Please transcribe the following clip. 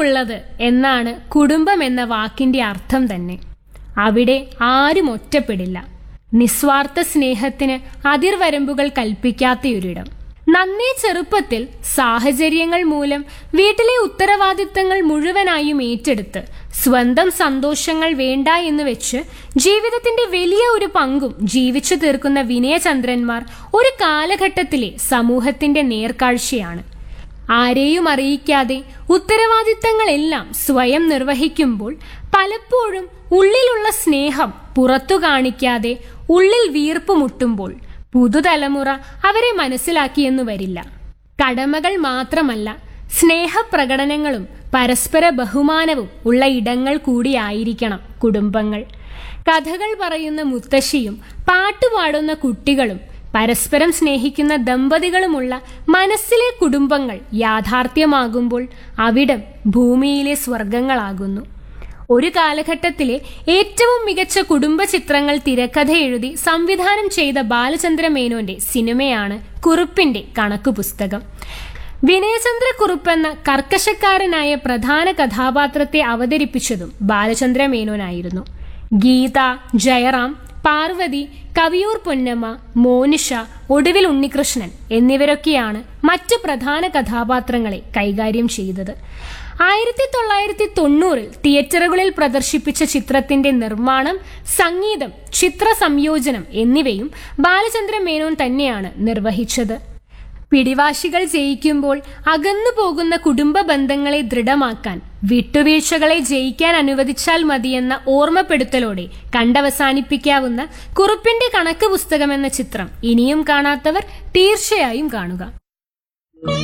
ഒത്തുള്ളത് എന്നാണ് കുടുംബം എന്ന വാക്കിന്റെ അർത്ഥം തന്നെ അവിടെ ആരും ഒറ്റപ്പെടില്ല നിസ്വാർത്ഥ സ്നേഹത്തിന് അതിർവരമ്പുകൾ കൽപ്പിക്കാത്തയൊരിടം നന്നേ ചെറുപ്പത്തിൽ സാഹചര്യങ്ങൾ മൂലം വീട്ടിലെ ഉത്തരവാദിത്തങ്ങൾ മുഴുവനായും ഏറ്റെടുത്ത് സ്വന്തം സന്തോഷങ്ങൾ വേണ്ട എന്ന് വെച്ച് ജീവിതത്തിന്റെ വലിയ ഒരു പങ്കും ജീവിച്ചു തീർക്കുന്ന വിനയചന്ദ്രന്മാർ ഒരു കാലഘട്ടത്തിലെ സമൂഹത്തിന്റെ നേർക്കാഴ്ചയാണ് ആരെയും അറിയിക്കാതെ ഉത്തരവാദിത്തങ്ങളെല്ലാം സ്വയം നിർവഹിക്കുമ്പോൾ പലപ്പോഴും ഉള്ളിലുള്ള സ്നേഹം പുറത്തു കാണിക്കാതെ ഉള്ളിൽ വീർപ്പ് മുട്ടുമ്പോൾ പുതുതലമുറ അവരെ മനസ്സിലാക്കിയെന്നു വരില്ല കടമകൾ മാത്രമല്ല സ്നേഹപ്രകടനങ്ങളും പരസ്പര ബഹുമാനവും ഉള്ള ഇടങ്ങൾ കൂടിയായിരിക്കണം കുടുംബങ്ങൾ കഥകൾ പറയുന്ന മുത്തശ്ശിയും പാട്ടുപാടുന്ന കുട്ടികളും പരസ്പരം സ്നേഹിക്കുന്ന ദമ്പതികളുമുള്ള മനസ്സിലെ കുടുംബങ്ങൾ യാഥാർത്ഥ്യമാകുമ്പോൾ അവിടം ഭൂമിയിലെ സ്വർഗങ്ങളാകുന്നു ഒരു കാലഘട്ടത്തിലെ ഏറ്റവും മികച്ച കുടുംബ ചിത്രങ്ങൾ തിരക്കഥ എഴുതി സംവിധാനം ചെയ്ത ബാലചന്ദ്ര മേനോന്റെ സിനിമയാണ് കുറുപ്പിന്റെ കണക്കു പുസ്തകം വിനയചന്ദ്ര കുറുപ്പെന്ന കർക്കശക്കാരനായ പ്രധാന കഥാപാത്രത്തെ അവതരിപ്പിച്ചതും ബാലചന്ദ്ര മേനോനായിരുന്നു ഗീത ജയറാം പാർവതി കവിയൂർ പൊന്നമ്മ മോനിഷ ഒടുവിൽ ഉണ്ണികൃഷ്ണൻ എന്നിവരൊക്കെയാണ് മറ്റു പ്രധാന കഥാപാത്രങ്ങളെ കൈകാര്യം ചെയ്തത് ആയിരത്തി തൊള്ളായിരത്തി തൊണ്ണൂറിൽ തിയേറ്ററുകളിൽ പ്രദർശിപ്പിച്ച ചിത്രത്തിന്റെ നിർമ്മാണം സംഗീതം ചിത്ര സംയോജനം എന്നിവയും ബാലചന്ദ്ര മേനോൻ തന്നെയാണ് നിർവഹിച്ചത് പിടിവാശികൾ ജയിക്കുമ്പോൾ അകന്നു പോകുന്ന കുടുംബ ബന്ധങ്ങളെ ദൃഢമാക്കാൻ വിട്ടുവീഴ്ചകളെ ജയിക്കാൻ അനുവദിച്ചാൽ മതിയെന്ന ഓർമ്മപ്പെടുത്തലോടെ കണ്ടവസാനിപ്പിക്കാവുന്ന കുറുപ്പിന്റെ കണക്ക് പുസ്തകം എന്ന ചിത്രം ഇനിയും കാണാത്തവർ തീർച്ചയായും കാണുക